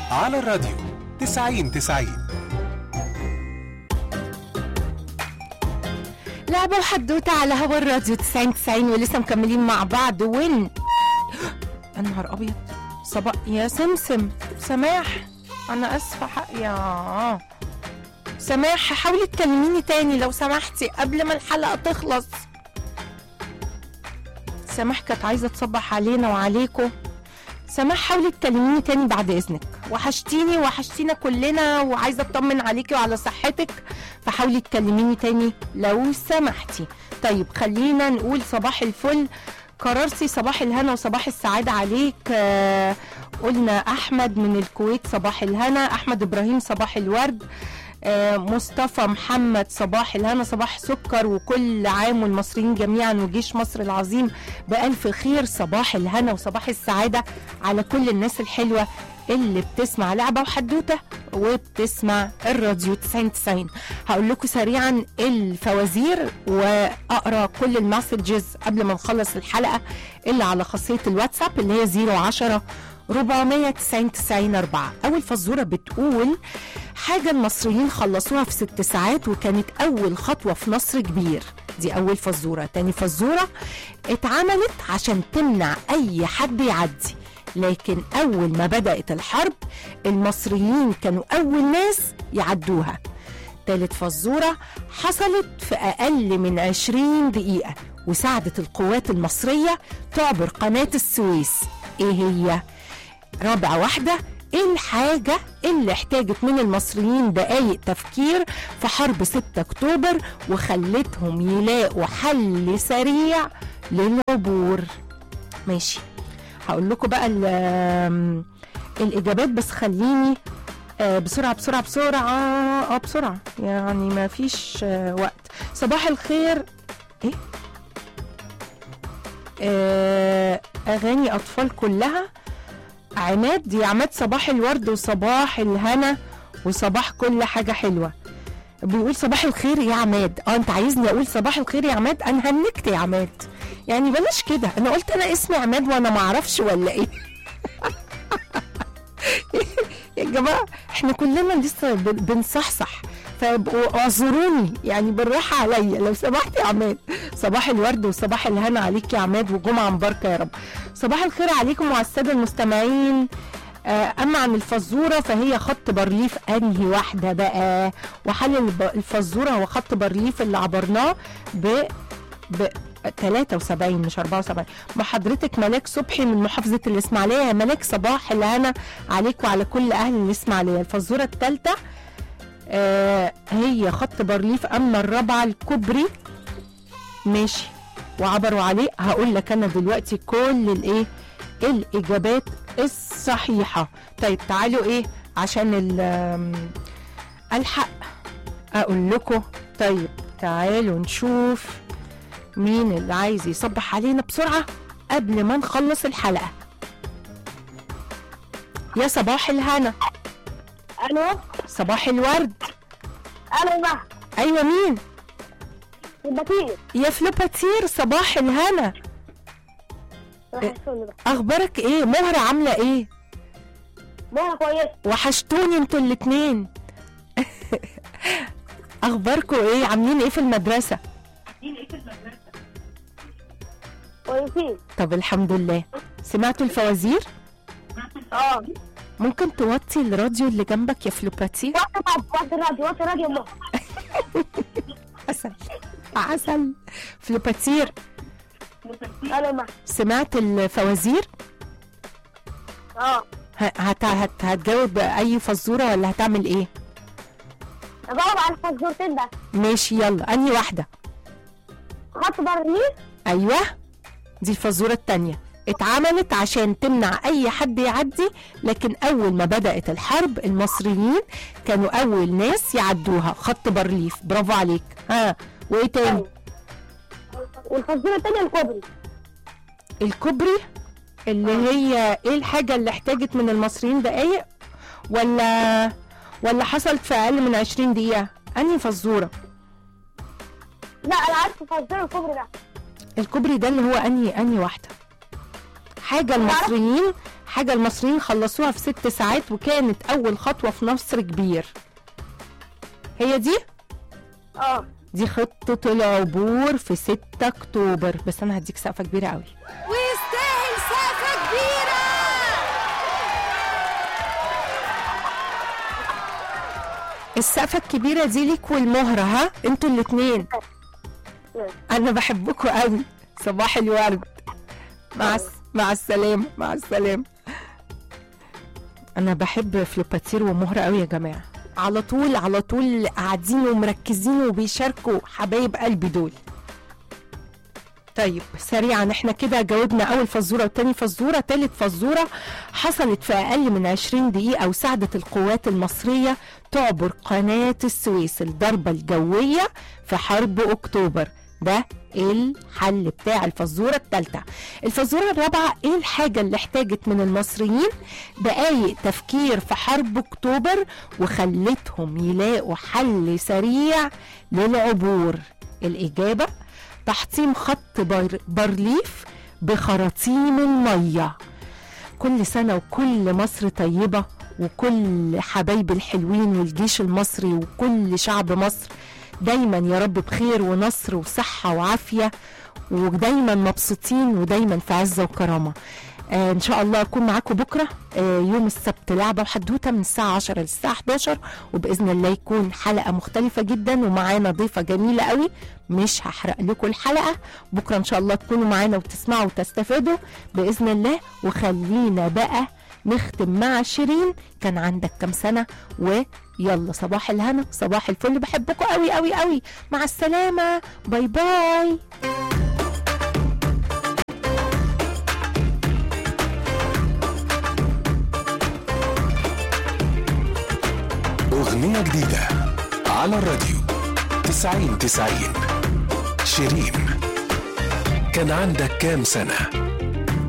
على الراديو 90 90 لعبة وحدوتة على هوا الراديو 90 90 ولسه مكملين مع بعض وين يا نهار أبيض صباح يا سمسم سماح أنا آسفة حق يا سماح حاولي تكلميني تاني لو سمحتي قبل ما الحلقة تخلص سماح كانت عايزة تصبح علينا وعليكم سماح حاولي تكلميني تاني بعد إذنك وحشتيني وحشتينا كلنا وعايزة أطمن عليكي وعلى صحتك فحاولي تكلميني تاني لو سمحتي طيب خلينا نقول صباح الفل كررسي صباح الهنا وصباح السعادة عليك آه قلنا أحمد من الكويت صباح الهنا أحمد إبراهيم صباح الورد آه مصطفى محمد صباح الهنا صباح سكر وكل عام والمصريين جميعا وجيش مصر العظيم بألف خير صباح الهنا وصباح السعادة على كل الناس الحلوة اللي بتسمع لعبة وحدوتة وبتسمع الراديو 90 90 هقول لكم سريعا الفوازير واقرا كل المسجز قبل ما نخلص الحلقه اللي على خاصيه الواتساب اللي هي 010 490 90 4 اول فزوره بتقول حاجه المصريين خلصوها في ست ساعات وكانت اول خطوه في نصر كبير دي اول فزوره تاني فزوره اتعملت عشان تمنع اي حد يعدي لكن أول ما بدأت الحرب المصريين كانوا أول ناس يعدوها تالت فزورة حصلت في أقل من 20 دقيقة وساعدت القوات المصرية تعبر قناة السويس إيه هي؟ رابع واحدة ايه الحاجة اللي احتاجت من المصريين دقايق تفكير في حرب 6 اكتوبر وخلتهم يلاقوا حل سريع للعبور ماشي هقول لكم بقى ال- الاجابات بس خليني آه، بسرعه بسرعه بسرعه اه بسرعه يعني ما فيش آه، وقت صباح الخير ايه آه، اغاني اطفال كلها عماد يا عماد صباح الورد وصباح الهنا وصباح كل حاجه حلوه بيقول صباح الخير يا عماد اه انت عايزني اقول صباح الخير يا عماد انا هنكت يا عماد يعني بلاش كده انا قلت انا اسمي عماد وانا ما اعرفش ولا ايه يا جماعه احنا كلنا لسه بن- بنصحصح فابقوا اعذروني يعني بالراحه عليا لو سمحت يا عماد صباح الورد وصباح الهنا عليك يا عماد وجمعه مباركه يا رب صباح الخير عليكم وعلى الساده المستمعين آه، اما عن الفزوره فهي خط بارليف انهي واحده بقى وحل الب- الفزوره هو خط بارليف اللي عبرناه ب ب 73 مش 74 مع حضرتك ملاك صبحي من محافظة الإسماعيلية يا ملاك صباح الهنا عليك وعلى كل أهل الإسماعيلية الفزورة الثالثة آه هي خط بارليف أما الرابعة الكوبري ماشي وعبروا عليه هقول لك أنا دلوقتي كل الإيه الإجابات الصحيحة طيب تعالوا إيه عشان ال- آم، ألحق أقول لكم طيب تعالوا نشوف مين اللي عايز يصبح علينا بسرعة قبل ما نخلص الحلقة يا صباح الهنا الو صباح الورد الو بقى أيوة مين البطيء يا فلوباتير صباح الهنا وحشوني بقى أخبارك إيه مهرة عاملة إيه ماما كويس وحشتوني انتوا الاتنين أخباركوا إيه عاملين إيه في المدرسة كويسين طب الحمد لله سمعتوا الفوازير اه ممكن توطي الراديو اللي جنبك يا فلوباتير وقت الراديو وقت الراديو ماما عسل عسل فلوباتير الو ما سمعت الفوازير اه ه- هت... هت... هتجاوب اي فزوره ولا هتعمل ايه اجاوب على الفزورتين ده ماشي يلا انهي واحده خط برليف ايوه دي الفزوره التانية اتعملت عشان تمنع اي حد يعدي لكن اول ما بدات الحرب المصريين كانوا اول ناس يعدوها خط بارليف برافو عليك ها وايه تاني والفزوره التانيه الكوبري الكوبري اللي هي ايه الحاجه اللي احتاجت من المصريين دقايق ولا ولا حصلت في اقل من 20 دقيقه انهي فزوره لا انا عارف فزوره الكوبري ده الكوبري ده اللي هو انهي انهي واحده حاجه المصريين حاجة المصريين خلصوها في ست ساعات وكانت أول خطوة في نصر كبير هي دي اه دي خطة العبور في 6 أكتوبر بس أنا هديك سقفة كبيرة قوي ويستاهل سقفة كبيرة السقفة الكبيرة دي ليك والمهرة ها انتوا الاتنين أنا بحبكوا قوي صباح الورد مع الس... مع السلامة مع السلامة أنا بحب فلوباتير ومهرة قوي يا جماعة على طول على طول قاعدين ومركزين وبيشاركوا حبايب قلبي دول طيب سريعا احنا كده جاوبنا اول فزوره وتاني فزوره تالت فزوره حصلت في اقل من 20 دقيقه وساعدت القوات المصريه تعبر قناه السويس الضربه الجويه في حرب اكتوبر ده الحل بتاع الفزوره الثالثه الفزوره الرابعه ايه الحاجه اللي احتاجت من المصريين دقايق تفكير في حرب اكتوبر وخلتهم يلاقوا حل سريع للعبور الاجابه تحطيم خط بر... برليف بخراطيم الميه كل سنه وكل مصر طيبه وكل حبايب الحلوين والجيش المصري وكل شعب مصر دايما يا رب بخير ونصر وصحه وعافيه ودايما مبسوطين ودايما في عزه وكرامه آه ان شاء الله اكون معاكم بكره آه يوم السبت لعبه وحدوته من الساعه 10 للساعه 11 وباذن الله يكون حلقه مختلفه جدا ومعانا ضيفه جميله قوي مش هحرق لكم الحلقه بكره ان شاء الله تكونوا معانا وتسمعوا وتستفادوا باذن الله وخلينا بقى نختم مع شيرين كان عندك كام سنه ويلا صباح الهنا صباح الفل بحبكم قوي قوي قوي مع السلامه باي باي أغنية جديدة على الراديو تسعين تسعين شيرين كان عندك كام سنة